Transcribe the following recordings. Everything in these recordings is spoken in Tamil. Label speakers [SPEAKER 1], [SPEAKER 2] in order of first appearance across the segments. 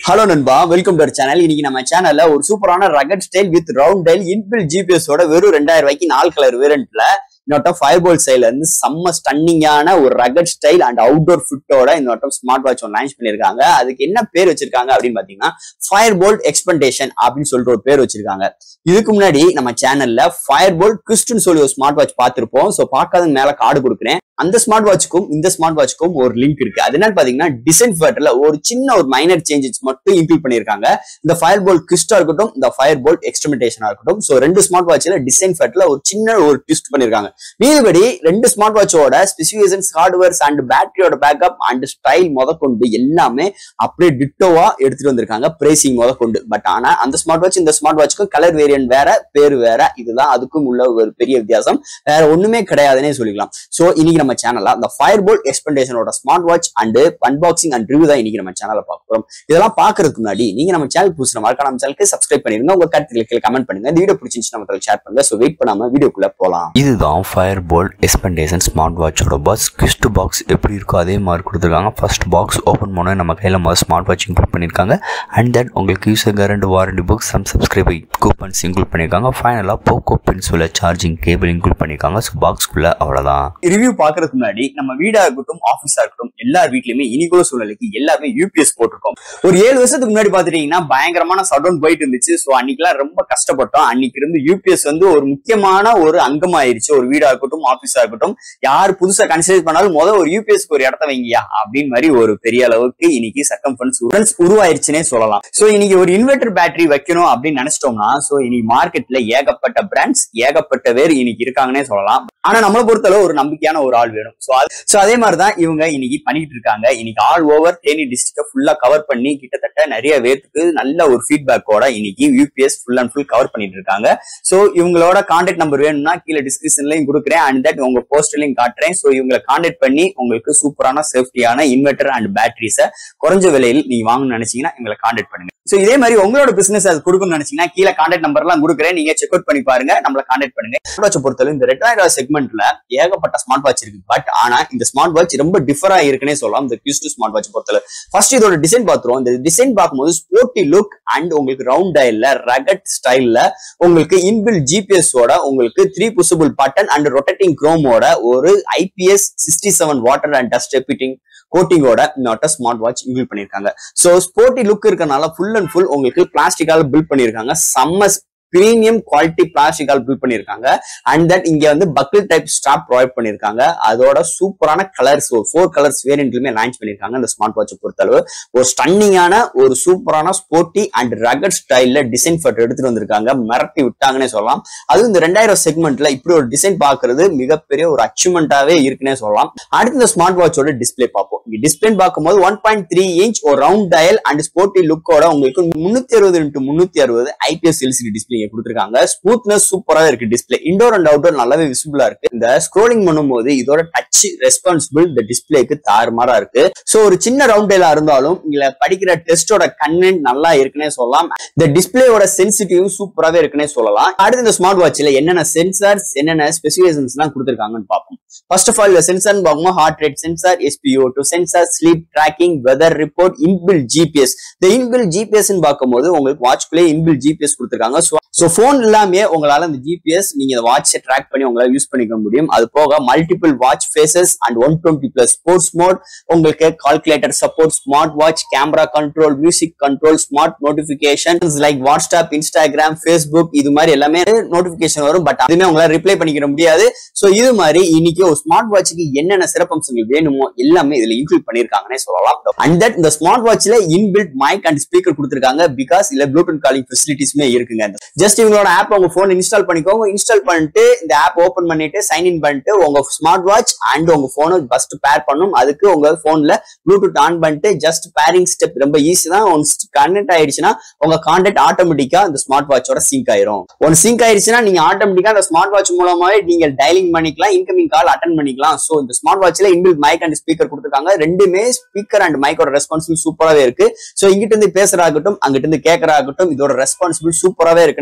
[SPEAKER 1] ஹலோ நண்பா வெல்கம் டு சேனல் இன்னைக்கு நம்ம சேனல்ல ஒரு சூப்பரான rugged style with round dial inbuilt GPS ஓட வெறும் ரெண்டாயிரம் ரூபாய்க்கு நாலு கலர் வேரியன்ட்ல இன்னொட்டம் ஃபயர் போல் சைட்ல இருந்து செம்ம ஸ்டன்னிங்கான ஒரு ரகட் ஸ்டைல் அண்ட் அவுட்டோர் ஃபிட்டோட இன்னொட்டம் ஸ்மார்ட் வாட்ச் ஒன்று லான்ச் பண்ணிருக்காங்க அதுக்கு என்ன பேர் வச்சிருக்காங்க அப்படின்னு பாத்தீங்கன்னா ஃபயர் போல்ட் எக்ஸ்பென்டேஷன் அப்படின்னு சொல்லிட்டு ஒரு பேர் வச்சிருக்காங்க இதுக்கு முன்னாடி நம்ம சேனல்ல ஃபயர் போல்ட் கிறிஸ்டன் சொல்லி ஒரு ஸ்மார்ட் வாட்ச் பார்த்திருப்போம் ஸோ பார்க்காத மேல கார்டு கொடுக்குறேன் அந்த ஸ்மார்ட் வாட்ச்க்கும் இந்த ஸ்மார்ட் வாட்ச்க்கும் ஒரு லிங்க் இருக்கு அது என்னன்னு பாத்தீங்கன்னா டிசைன் ஃபேட்டர்ல ஒரு சின்ன ஒரு மைனர் சேஞ்சஸ் மட்டும் இன்க்ளூட் பண்ணிருக்காங்க இந்த ஃபயர் போல்ட் கிறிஸ்டா இருக்கட்டும் இந்த ஃபயர் போல்ட் எக்ஸ்ட்ரிமெண்டேஷனா இருக்கட்டும் ஸோ ரெண்டு ஸ்மார்ட் வாட்ச்ல டிசைன் ஃபேட்டர்ல ஒரு சின்ன ஒரு ட்விஸ்ட் பண்ணிருக்காங்க மீதுபடி ரெண்டு ஸ்மார்ட் வாட்சோட ஸ்பெசிஃபிகேஷன்ஸ் ஹார்ட்வேர்ஸ் அண்ட் பேட்டரியோட பேக்கப் அண்ட் ஸ்டைல் முதற்கொண்டு எல்லாமே அப்படியே டிட்டோவா எடுத்துட்டு வந்திருக்காங்க பிரைசிங் முதற்கொண்டு பட் ஆனா அந்த ஸ்மார்ட் வாட்ச் இந்த ஸ்மார்ட் வாட்ச்க்கும் கலர் வேரியன்ட் வேற பேர் வேற இதுதான் அதுக்கும் உள்ள ஒரு பெரிய வித்தியாசம் வேற ஒண்ணுமே கிடையாதுன்னே சொல்லிக்கலாம் சோ இன்னைக்கு நம்ம சேனல்ல அந்த ஃபயர் போல்ட் எக்ஸ்பெண்டேஷனோட smart watch and unboxing and review தான் இன்னைக்கு நம்ம சேனல்ல பார்க்க போறோம் இதெல்லாம் பாக்குறதுக்கு முன்னாடி நீங்க நம்ம சேனல் புதுசு மறக்காம நம்ம சேனலுக்கு சப்ஸ்கிரைப் பண்ணிருங்க உங்க கருத்துக்களை கமெண்ட் பண்ணுங்க இந்த வீடியோ பிடிச்சிருந்துச்சு நம்ம ஷேர் பண்ணுங்க சோ வெயிட் பண்ணாம வீடியோக்குள்ள போலாம்
[SPEAKER 2] இதுதான் ஃபயர் போல்ட் எக்ஸ்பெண்டேஷன் ஸ்மார்ட் வாட்சோட பாக்ஸ் கிஸ்ட் பாக்ஸ் எப்படி இருக்கோ அதே மாதிரி கொடுத்துருக்காங்க ஃபர்ஸ்ட் பாக்ஸ் ஓப்பன் பண்ண நம்ம கையில் முதல் ஸ்மார்ட் வாட்ச் இன்க்ளூட் பண்ணியிருக்காங்க அண்ட் தென் உங்களுக்கு யூசர் கேரண்ட் warranty book some subscriber coupons include பண்ணியிருக்காங்க ஃபைனலாக pogo pencil charging cable include பண்ணியிருக்காங்க ஸோ பாக்ஸ்க்குள்ளே அவ்வளோதான்
[SPEAKER 1] ரிவ்யூ பாக்குறதுக்கு முன்னாடி நம்ம வீடா இருக்கட்டும் ஆபீஸா இருக்கட்டும் எல்லார் வீட்லயுமே இனிக்குள்ள சூழ்நிலைக்கு எல்லாருமே யூபிஎஸ் போட்டிருக்கோம் ஒரு ஏழு வருஷத்துக்கு முன்னாடி பாத்துட்டீங்கன்னா பயங்கரமான சடவுன் போயிட்டு இருந்துச்சு சோ அன்னைக்கெல்லாம் ரொம்ப கஷ்டப்பட்டோம் அன்னைக்கு இருந்து யூபிஎஸ் வந்து ஒரு முக்கியமான ஒரு அங்கமாயிருச்சு ஒரு வீடா இருக்கட்டும் ஆபீஸா இருக்கட்டும் யார் புதுசா கன்சிடர் பண்ணாலும் முதல் ஒரு யூபிஎஸ்க்கு ஒரு இடத்த வைங்கயா அப்படின்னு மாதிரி ஒரு பெரிய அளவுக்கு இன்னைக்கு சக்கம் ஃபண்ட்ஸ் உருவாயிருச்சுன்னே சொல்லலாம் சோ இன்னைக்கு ஒரு இன்வெர்டர் பேட்டரி வைக்கணும் அப்படின்னு நினைச்சிட்டோம்னா சோ இன்னைக்கு மார்க்கெட்ல ஏகப்பட்ட பிராண்ட்ஸ் ஏகப்பட்ட பேர் இன்னைக்கு இருக்காங்கன்னே சொல்லலாம் ஆனா நம்மளை பொறுத்தளவு ஒரு நம்பிக்கையான ஒரு ஆள் வேணும் சோ சோ அதே மாதிரிதான் இவங்க இன்னைக்கு பண்ணிட்டு இருக்காங்க இன்னைக்கு ஆல் ஓவர் தேனி டிஸ்ட்ரிக்ட ஃபுல்லா கவர் பண்ணி கிட்டத்தட்ட நிறைய பேருக்கு நல்ல ஒரு ஃபீட்பேக்கோட இன்னைக்கு UPS full and full cover பண்ணிட்டு இருக்காங்க சோ இவங்களோட கான்டாக்ட் நம்பர் வேணும்னா கீழே டிஸ்கிரிப்ஷன்லயும் கொடுக்குறேன் அண்ட் தட் உங்க போஸ்ட்லயும் காட்டுறேன் சோ இவங்களை கான்டாக்ட் பண்ணி உங்களுக்கு சூப்பரான சேஃப்டியான இன்வெர்டர் அண்ட் பேட்டரிஸை குறைஞ்ச விலையில் நீங்க வாங்கணும்னு நினைச்சீங்கன்னா இவங்களை கான்டாக்ட் பண்ணுங்க சோ இதே மாதிரி உங்களோட பிசினஸ் அது கொடுக்கணும்னு நினைச்சீங்கன்னா கீழே கான்டாக்ட் நம்பர் எல்லாம் கொடுக்குறேன் நீங்க செக் அவுட் பண்ணி பாருங்க நம்மள கான்டாக்ட் பண்ணுங்க ஸ்மார்ட் வாட்ச் பொறுத்தவரை இந்த ரெண்டாயிரம் செக்மெண்ட்ல ஏகப்பட்ட ஸ்மார்ட் வாட்ச் இருக்கு பட் ஆனா இந்த ஸ்மார்ட் வாட்ச் ரொம்ப டிஃபரா இருக்குன்னே சொல்லலாம் இந்த கியூஸ் ஸ்மார்ட் வாட்ச் பொறுத்தவரை ஃபர்ஸ்ட் இதோட டிசைன் பார்த்துருவோம் இந்த டிசைன் பார்க்கும்போது ஸ்போர்ட்டி லுக் அண்ட் உங்களுக்கு ரவுண்ட் டயல்ல ரகட் ஸ்டைல்ல உங்களுக்கு இன்பில் ஜிபிஎஸ் ஓட உங்களுக்கு three pushable button and rotating குரோமோட ஒரு IPS sixty seven water and dust repelling கோட்டிங்கோட இன்னொட்ட ஸ்மார்ட் வாட்ச் இன்க்ளூட் பண்ணிருக்காங்க சோ ஸ்போர்ட்டி லுக் இருக்கனால ஃபுல் அண்ட் ஃபுல் உங்களுக்கு பிளாஸ்டிக்கால பில்ட் பண்ணிருக்காங்க செம்ம பிரீமியம் குவாலிட்டி பிளாஸ்டிக்கால் பில்ட் பண்ணிருக்காங்க அண்ட் தட் இங்க வந்து பக்கிள் டைப் ஸ்டாப் ப்ரொவைட் பண்ணிருக்காங்க அதோட சூப்பரான கலர்ஸ் ஒரு ஃபோர் கலர்ஸ் வேரியன்ட்லுமே லான்ச் பண்ணிருக்காங்க இந்த ஸ்மார்ட் வாட்சை பொறுத்தளவு ஒரு ஸ்டன்னிங்கான ஒரு சூப்பரான ஸ்போர்ட்டி அண்ட் ரகட் ஸ்டைல்ல டிசைன் ஃபட் எடுத்துட்டு வந்திருக்காங்க மிரட்டி விட்டாங்கன்னே சொல்லலாம் அதுவும் இந்த ரெண்டாயிரம் செக்மெண்ட்ல இப்படி ஒரு டிசைன் பாக்குறது மிகப்பெரிய ஒரு அச்சீவ்மெண்டாவே இருக்குன்னே சொல்லலாம் அடுத்து இந்த ஸ்மார்ட் வாட்சோட டிஸ்பிளே பார்ப்போம் இங்க டிஸ்பிளே பார்க்கும்போது ஒன் பாயிண்ட் த்ரீ இன்ச் ஒரு ரவுண்ட் டயல் அண்ட் ஸ்போர்ட்டி லுக்கோட உங்களுக்கு முன்னூத்தி அறுபது இன்ட்டு முன்னூத்தி அறுபது ஐபிஎஸ் எல்சிடி டிஸ்பிளே கொடுத்துருக்காங்க ஸ்மூத்னஸ் சூப்பரா இருக்கு டிஸ்பிளே இண்டோர் அண்ட் அவுட்டோர் நல்லாவே விசிபிளா இருக்கு இந்த ஸ்க்ரோலிங் பண்ணும்போது இதோட டச் ரெஸ்பான்சிபிள் இந்த டிஸ்பிளேக்கு தாறுமாறா இருக்கு சோ ஒரு சின்ன ரவுண்ட் டயலா இருந்தாலும் இதுல படிக்கிற டெஸ்டோட கண்டென்ட் நல்லா இருக்குன்னே சொல்லலாம் இந்த டிஸ்பிளேயோட சென்சிட்டிவ் சூப்பராகவே இருக்குன்னே சொல்லலாம் அடுத்து இந்த ஸ்மார்ட் வாட்ச்ல என்னென்ன சென்சார்ஸ் என்னென்ன ஸ்பெசிஃபிகேஷன்ஸ் எல்லாம் கொடுத்துருக்காங்கன்னு பார்ப்போம் ஃபர்ஸ்ட் ஆஃப் ஆல் இந்த சென்சார் பார்க்கும்போது heart rate sensor SPO two sensor sleep tracking weather report inbuilt GPS இந்த இன்பில் ஜிபிஎஸ் பார்க்கும்போது உங்களுக்கு வாட்ச்குள்ளே இன்பில் ஜிபிஎஸ் கொடுத்துருக்காங்க ஸோ ஃபோன் இல்லாமே உங்களால இந்த ஜிபிஎஸ் நீங்க இந்த வாட்சை ட்ராக் பண்ணி உங்களால யூஸ் பண்ணிக்க முடியும் அது போக multiple watch faces and one twenty plus sports mode உங்களுக்கு calculator support smart watch camera control music control smart notification like WhatsApp Instagram Facebook இது மாதிரி எல்லாமே நோட்டிபிகேஷன் வரும் பட் அதுவுமே உங்களால ரிப்ளை பண்ணிக்கிற முடியாது ஸோ இது மாதிரி இன்னைக்கு ஒரு ஸ்மார்ட் வாட்சுக்கு என்னென்ன சிறப்பம்சங்கள் வேணுமோ எல்லாமே இதுல இன்க்ளூட் பண்ணிருக்காங்கன்னே சொல்லலாம் அண்ட் தட் இந்த ஸ்மார்ட் வாட்ச்ல இன்பில்ட் மைக் அண்ட் ஸ்பீக்கர் கொடுத்துருக்காங்க பிகாஸ் இதுல ப்ளூடூத் காலிங் ஃபெசிலிட்டிஸ்மே இருக்குங்க ஜஸ்ட் இவங்களோட ஆப் உங்க போன் இன்ஸ்டால் பண்ணிக்கோங்க இன்ஸ்டால் பண்ணிட்டு இந்த ஆப் ஓபன் பண்ணிட்டு சைன் இன் பண்ணிட்டு உங்க ஸ்மார்ட் வாட்ச் அண்ட் உங்க போனை ஃபர்ஸ்ட் பேர் பண்ணும் அதுக்கு உங்க போன்ல ப்ளூடூத் ஆன் பண்ணிட்டு ஜஸ்ட் பேரிங் ஸ்டெப் ரொம்ப ஈஸி தான் ஒன்ஸ் கனெக்ட் ஆயிடுச்சுன்னா உங்க கான்டாக்ட் ஆட்டோமேட்டிக்கா இந்த ஸ்மார்ட் வாட்சோட சிங்க் ஆயிரும் ஒன் சிங்க் ஆயிடுச்சுன்னா நீங்க ஆட்டோமேட்டிக்கா அந்த ஸ்மார்ட் வாட்ச் மூலமாவே நீங்க டைலிங் பண்ணிக்கலாம் இன்கமிங் கால் அட்டன் பண்ணிக்கலாம் சோ இந்த ஸ்மார்ட் வாட்ச்ல இன்பில் மைக் அண்ட் ஸ்பீக்கர் கொடுத்துருக்காங்க ரெண்டுமே ஸ்பீக்கர் அண்ட் மைக்கோட ரெஸ்பான்சிபிள் சூப்பராகவே இருக்கு சோ இங்கிட்ட இருந்து பேசுறாகட்டும் அங்கிட்ட இருந்து கேட்கறாகட்டும் இதோட ரெஸ்பான்சிபிள் சூப்பராகவே இருக்குன்னே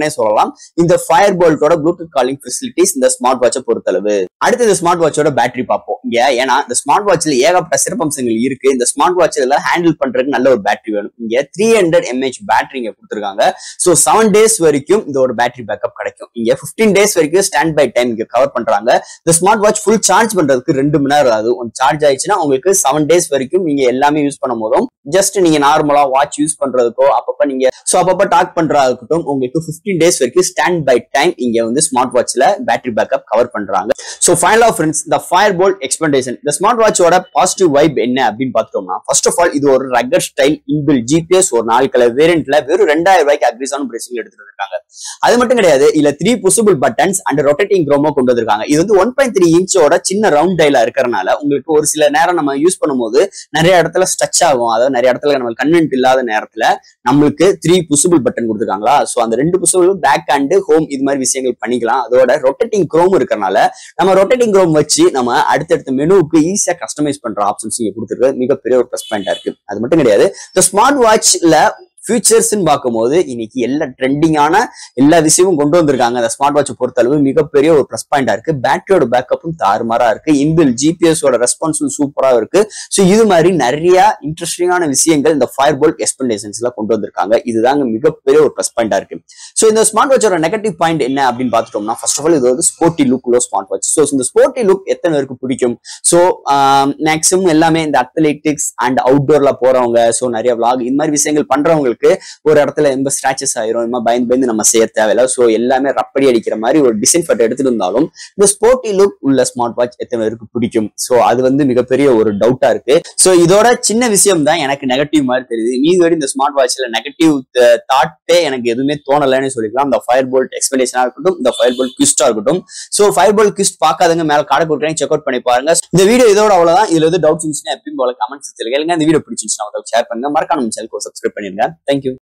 [SPEAKER 1] சூப்பர்னே சொல்லலாம் இந்த ஃபயர் போல்ட்டோட ப்ளூடூத் காலிங் ஃபெசிலிட்டிஸ் இந்த ஸ்மார்ட் வாட்சை பொறுத்தளவு அடுத்து இந்த ஸ்மார்ட் வாட்சோட பேட்டரி பார்ப்போம் இங்க ஏன்னா இந்த ஸ்மார்ட் வாட்ச்ல ஏகப்பட்ட சிறப்பம்சங்கள் இருக்கு இந்த ஸ்மார்ட் வாட்ச் எல்லாம் ஹேண்டில் பண்றதுக்கு நல்ல ஒரு பேட்டரி வேணும் இங்க த்ரீ ஹண்ட்ரட் எம்ஏஹெச் பேட்டரி இங்க கொடுத்துருக்காங்க ஸோ செவன் டேஸ் வரைக்கும் இதோட பேட்டரி பேக்கப் கிடைக்கும் இங்க பிப்டீன் டேஸ் வரைக்கும் ஸ்டாண்ட் பை டைம் இங்க கவர் பண்றாங்க இந்த ஸ்மார்ட் வாட்ச் ஃபுல் சார்ஜ் பண்றதுக்கு ரெண்டு மணி நேரம் ஆகுது ஒன் சார்ஜ் ஆயிடுச்சுன்னா உங்களுக்கு செவன் டேஸ் வரைக்கும் நீங்க எல்லாமே யூஸ் பண்ணும் போதும் ஜஸ்ட் நீங்க நார்மலா வாட்ச் யூஸ் பண்றதுக்கோ அப்பப்ப நீங்க ஸோ அப்பப்ப டாக் பண்றதா இருக்கட்டும் உங்களுக்கு பிப்டீன் டேஸ் வரைக்கும் ஸ்டாண்ட் பை டைம் இங்க வந்து ஸ்மார்ட் வாட்ச்ல பேட்டரி பேக்கப் கவர் பண்றாங்க ஸோ ஃபைனல் ஆஃப் ஃப்ரெண்ட்ஸ் இந்த ஃபயர் போல்ட் எக்ஸ்பெண்டேஷன் இந்த ஸ்மார்ட் வாட்சோட பாசிட்டிவ் வைப் என்ன அப்படின்னு பார்த்தோம்னா ஃபர்ஸ்ட் ஆஃப் ஆல் இது ஒரு ரக்கர் ஸ்டைல் இன்பில் ஜிபிஎஸ் ஒரு நாலு கலர் வேரியன்ட்ல வெறும் ரெண்டாயிரம் ரூபாய்க்கு அக்ரிஸான பிரைசிங் எடுத்துட்டு இருக்காங்க அது மட்டும் கிடையாது இல்ல three pushable buttons and rotating crown கொண்டு வந்திருக்காங்க இது வந்து ஒன் பாயிண்ட் த்ரீ இன்ச்சோட சின்ன ரவுண்ட் டைலா இருக்கிறனால உங்களுக்கு ஒரு சில நேரம் நம்ம யூஸ் பண்ணும்போது நிறைய இடத்துல ஸ்ட்ரெச் ஆகும் அதாவது நிறைய இடத்துல நம்ம கன்வென்ட் இல்லாத நேரத்துல நம்மளுக்கு த்ரீ புசிபிள் பட்டன் கொடுத்துருக்காங்களா ஸோ அந்த ரெண்டு புசிபிள் பேக் அண்ட் ஹோம் இது மாதிரி விஷயங்கள் பண்ணிக்கலாம் அதோட ரொட்டேட்டிங் க்ரோம் இருக்கிறனால நம்ம ரொட்டேட்டிங் க்ரோம் வச்சு நம்ம அடுத்தடுத்த மெனுவுக்கு ஈஸியா கஸ்டமைஸ் பண்ற ஆப்ஷன்ஸ் இங்க கொடுத்துருக்கு மிகப்பெரிய ஒரு ப்ளஸ் பாயிண்டா இருக்கு அது மட்டும் கிடையாது இந்த ஸ்மார்ட் வாட்ச்ல ஃபியூச்சர்ஸ்ன்னு பார்க்கும்போது இன்னைக்கு எல்லா ட்ரெண்டிங்கான எல்லா விஷயமும் கொண்டு வந்திருக்காங்க அந்த ஸ்மார்ட் வாட்ச் பொறுத்தளவு மிகப்பெரிய ஒரு ப்ளஸ் பாயிண்டா இருக்கு பேட்டரியோட பேக்கப்பும் தாறுமாறா இருக்கு இன்பில் ஜிபிஎஸோட ரெஸ்பான்ஸும் சூப்பரா இருக்கு ஸோ இது மாதிரி நிறைய இன்ட்ரெஸ்டிங்கான விஷயங்கள் இந்த ஃபயர் போல்ட் எக்ஸ்பெண்டேஷன்ஸ்ல கொண்டு வந்திருக்காங்க இதுதாங்க மிகப்பெரிய ஒரு ப்ளஸ் பாயிண்டா இருக்கு ஸோ இந்த ஸ்மார்ட் வாட்சோட நெகட்டிவ் பாயிண்ட் என்ன அப்படின்னு பார்த்துட்டோம்னா ஃபர்ஸ்ட் ஆஃப் ஆல் இது வந்து ஸ்போர்ட்டி லுக் உள்ள ஸ்மார்ட் வாட்ச் ஸோ இந்த ஸ்போர்ட்டி லுக் எத்தனை பேருக்கு பிடிக்கும் ஸோ மேக்ஸிமம் எல்லாமே இந்த அத்லெட்டிக்ஸ் அண்ட் அவுட்டோர்ல போறவங்க ஸோ நிறைய vlog இது மாதிரி விஷயங்கள் பண்றவங்களுக்கு ஒரு இடத்துல எந்த ஸ்கிராச்சஸ் ஆயிரும் இந்த மாதிரி பயந்து பயந்து நம்ம செய்ய தேவையில்ல ஸோ எல்லாமே ரப்படி அடிக்கிற மாதிரி ஒரு டிசைன் ஃபட் எடுத்துட்டு இருந்தாலும் இந்த ஸ்போர்ட்டி லுக் உள்ள ஸ்மார்ட் வாட்ச் எத்தனை பேருக்கு பிடிக்கும் ஸோ அது வந்து மிகப்பெரிய ஒரு டவுட்டா இருக்கு ஸோ இதோட சின்ன விஷயம் தான் எனக்கு நெகட்டிவ் மாதிரி தெரியுது மீதி வரை இந்த ஸ்மார்ட் வாட்ச்ல நெகட்டிவ் தாட்டே எனக்கு எதுவுமே தோணலைன்னு சொல்லிக்கலாம் இந்த ஃபயர் போல்ட் எக்ஸ்பிளேஷனா இருக்கட்டும் இந்த ஃபயர் போல்ட் கிஸ்டா இருக்கட்டும் ஸோ ஃபயர் போல்ட் கிஸ்ட் பார்க்காதவங்க மேல காடை கொடுக்குறேன் செக் அவுட் பண்ணி பாருங்க இந்த வீடியோ இதோட அவ்வளவுதான் இதுல எது டவுட்ஸ் இருந்துச்சுன்னா எப்பயும் போல கமெண்ட்ஸ் கேளுங்க இந்த வீடியோ பிடிச்சிருந்துச்சுன்னா ஷேர் பண்ணுங்க மறக்காம சேனலுக்கு சப்ஸ்கிரைப் பண்ணிருங்க தேங்க்யூ